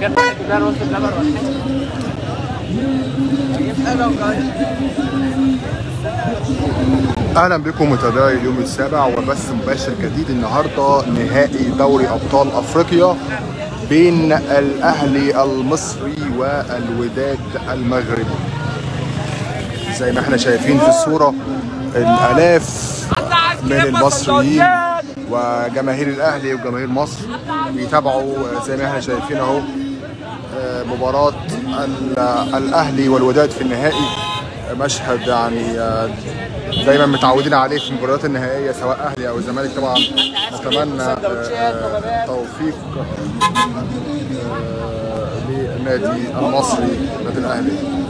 كان تجيب لها رز بلبن ولا اهلا بكم متابعي اليوم السابع وبث مباشر جديد النهارده نهائي دوري ابطال افريقيا بين الاهلي المصري والوداد المغربي زي ما احنا شايفين في الصوره الالاف من المصريين وجماهير الاهلي وجماهير مصر بيتابعوا زي ما احنا شايفين اهو آه، مباراة ال- الأهلي والوداد في النهائي مشهد يعني آه، دايما متعودين عليه في المباريات النهائية سواء أهلي أو الزمالك طبعا نتمنى آه، آه، توفيق آه، للنادي المصري النادي الأهلي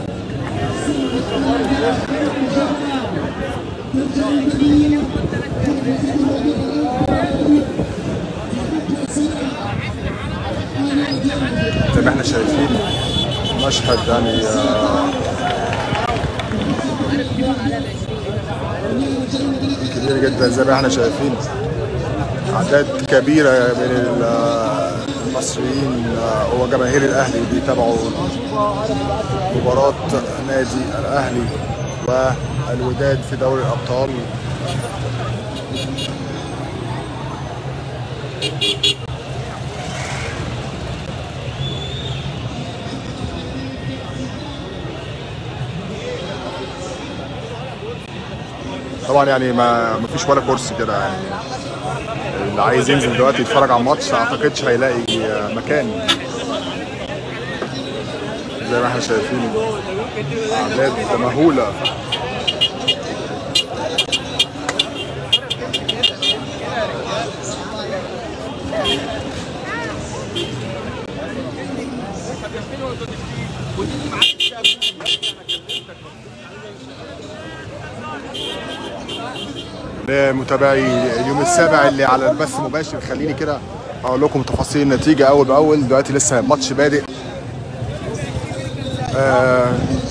زي ما احنا شايفين مشهد يعني آه، كبير جدا زي ما احنا شايفين اعداد كبيره من ال- المصريين آه، وجماهير الاهلي بيتابعوا مباراه نادي الاهلي والوداد في دوري الابطال طبعا يعني ما ما فيش ولا كرسي كده يعني اللي عايز ينزل دلوقتي يتفرج على الماتش اعتقدش هيلاقي مكان زي ما احنا شايفين اعداد مهوله لمتابعي اليوم السابع اللي على البث مباشر خليني كده اقول لكم تفاصيل النتيجه اول باول دلوقتي لسه الماتش بادئ آه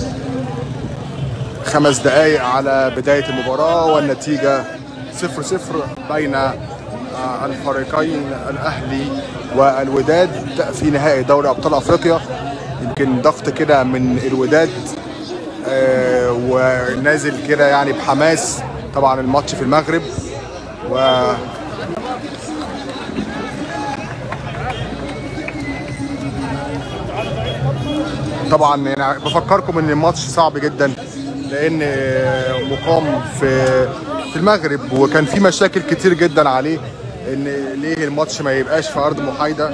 خمس دقائق على بدايه المباراه والنتيجه صفر صفر بين آه الفريقين الاهلي والوداد في نهائي دوري ابطال افريقيا يمكن ضغط كده من الوداد آه، ونازل كده يعني بحماس طبعا الماتش في المغرب و طبعا يعني بفكركم ان الماتش صعب جدا لان مقام في في المغرب وكان في مشاكل كتير جدا عليه ان ليه الماتش ما يبقاش في ارض محايده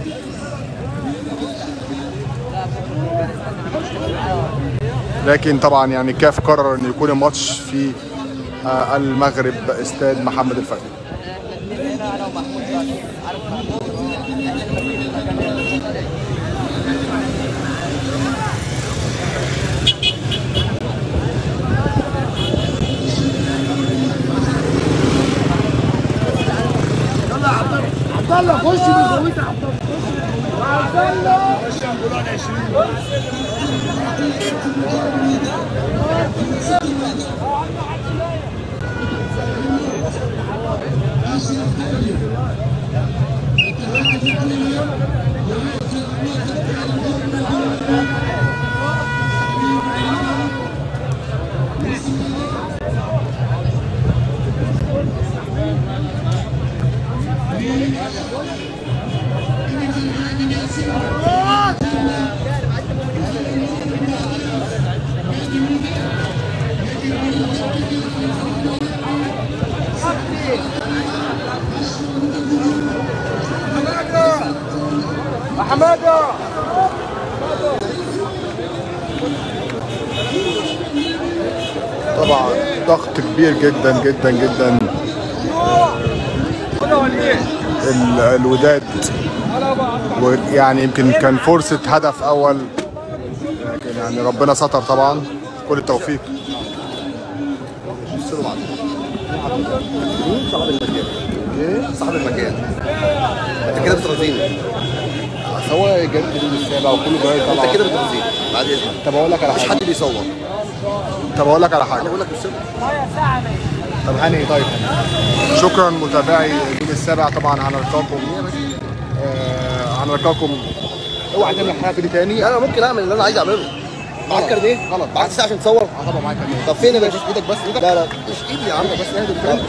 لكن طبعا يعني كاف قرر ان يكون الماتش في آه، المغرب استاد محمد الفتحي عبد الله خش بزاوية عبد الله عبد الله حماده طبعا ضغط كبير جدا جدا جدا ال- الوداد ويعني يمكن كان فرصة هدف أول لكن يعني ربنا ستر طبعا كل التوفيق صاحب المكان صاحب المكان انت كده بترازيني هو جريدة اليوم السابع وكله جاي انت طبعا كده بترازيني بعد اذنك طب أقول لك على مش حاجة حد بيصور طب أقول لك على حاجة انا بقول لك بالسر طب هاني طيب شكرا متابعي اليوم السابع طبعا هنلقاكم آه هنلقاكم اوعى تعمل الحركه دي تاني انا ممكن اعمل اللي انا عايز اعمله معاك كارت ايه؟ غلط. معاك ساعه عشان تصور اه طبعا معاك كمان طب فين يا باشا؟ ايدك بس ايدك لا لا مش ايدي يا عم بس اهدى الكلام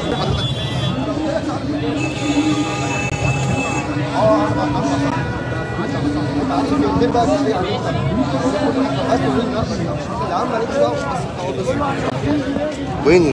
فين بقى التشريع يا عم؟ عايز تقول لي يا عم مالكش دعوه وين